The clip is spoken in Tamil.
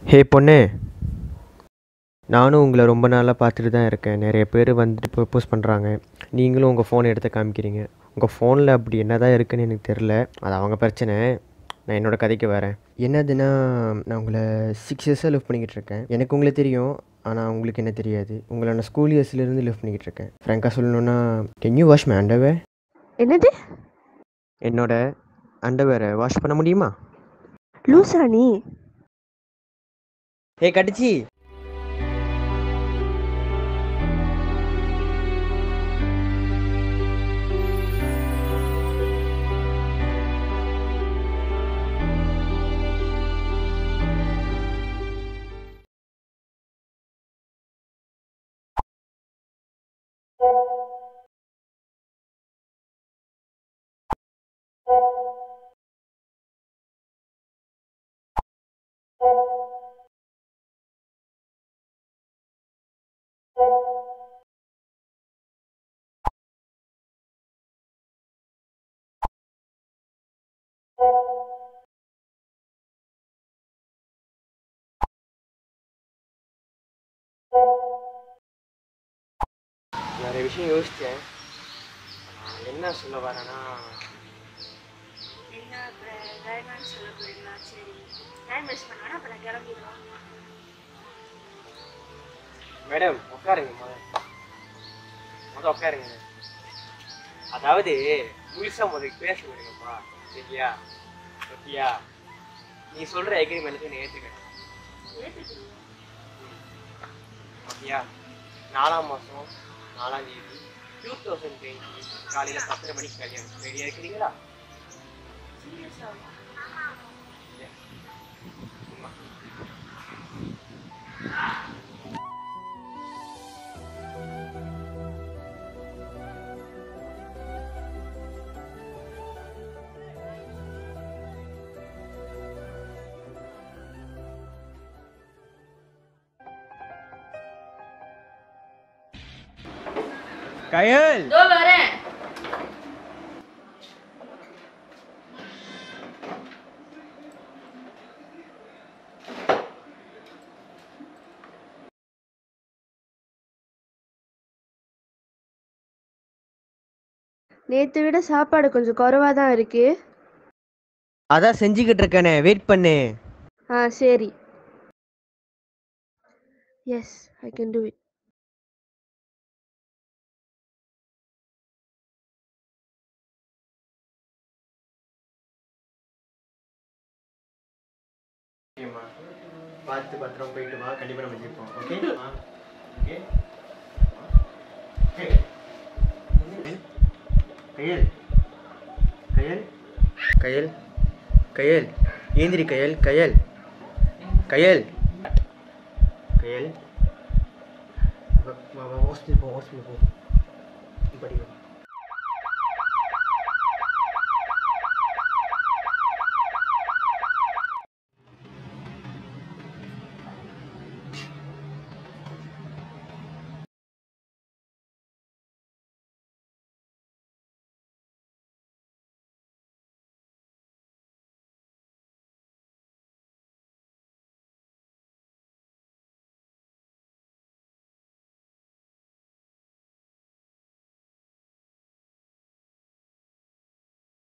ஹே பொண்ணு நானும் உங்களை ரொம்ப நாளாக பார்த்துட்டு தான் இருக்கேன் நிறைய பேர் வந்துட்டு ப்ரப்போஸ் பண்ணுறாங்க நீங்களும் உங்கள் ஃபோனை எடுத்து காமிக்கிறீங்க உங்கள் ஃபோனில் அப்படி என்ன தான் இருக்குன்னு எனக்கு தெரில அது அவங்க பிரச்சனை நான் என்னோடய கதைக்கு வரேன் என்னதுன்னா நான் உங்களை சிக்ஸ் இயர்ஸாக லவ் பண்ணிக்கிட்டு இருக்கேன் எனக்கு உங்களை தெரியும் ஆனால் உங்களுக்கு என்ன தெரியாது உங்களை நான் ஸ்கூல் இயர்ஸ்லேருந்து லவ் பண்ணிக்கிட்டு இருக்கேன் ஃப்ராங்காக சொல்லணுன்னா can you wash my underwear என்னது என்னோட அண்டர்வேரை வாஷ் பண்ண முடியுமா லூசா நீ ஏ கடிச்சி நிறைய விஷயம் யோசித்தேன் என்ன சொல்ல வரேன்னா என்ன வேணாம்னு சொல்ல போறீங்களா சரி டைம் வேஸ்ட் பண்ண வேணா அப்போ நான் கிளம்பிடுவோம் மேடம் உட்காருங்க முதல்ல முதல் உட்காருங்க அதாவது முழுசா முதல் பேச விடுங்கப்பா சரியா ஓகேயா நீ சொல்ற எக்ரிமெண்ட்டுக்கு நான் ஏற்றுக்கிறேன் ஓகேயா நாலாம் மாதம் நாலாம் தேதி டூ தௌசண்ட் டுவெண்ட்டி காலையில் பத்தரை மணிக்கு கல்யாணம் ரெடியாக இருக்கிறீங்களா சும்மா. கயல் இதோ வரேன் நேற்று விட சாப்பாடு கொஞ்சம் குறைவா தான் இருக்கு அதான் செஞ்சுக்கிட்டு இருக்கேனே வெயிட் பண்ணு ஆ சரி yes I can do it ஓகேம்மா பார்த்து பத்திரம் போயிட்டு வா கண்டிப்பாக நம்ம ஜெயிப்போம் ஓகே ஓகே கயல் கயல் கயல் கயல் ஏந்திரி கயல் கயல் கயல் கயல் ஹாஸ்பிட்டல் போ ஹாஸ்பிட்டல் போ படிக்கும்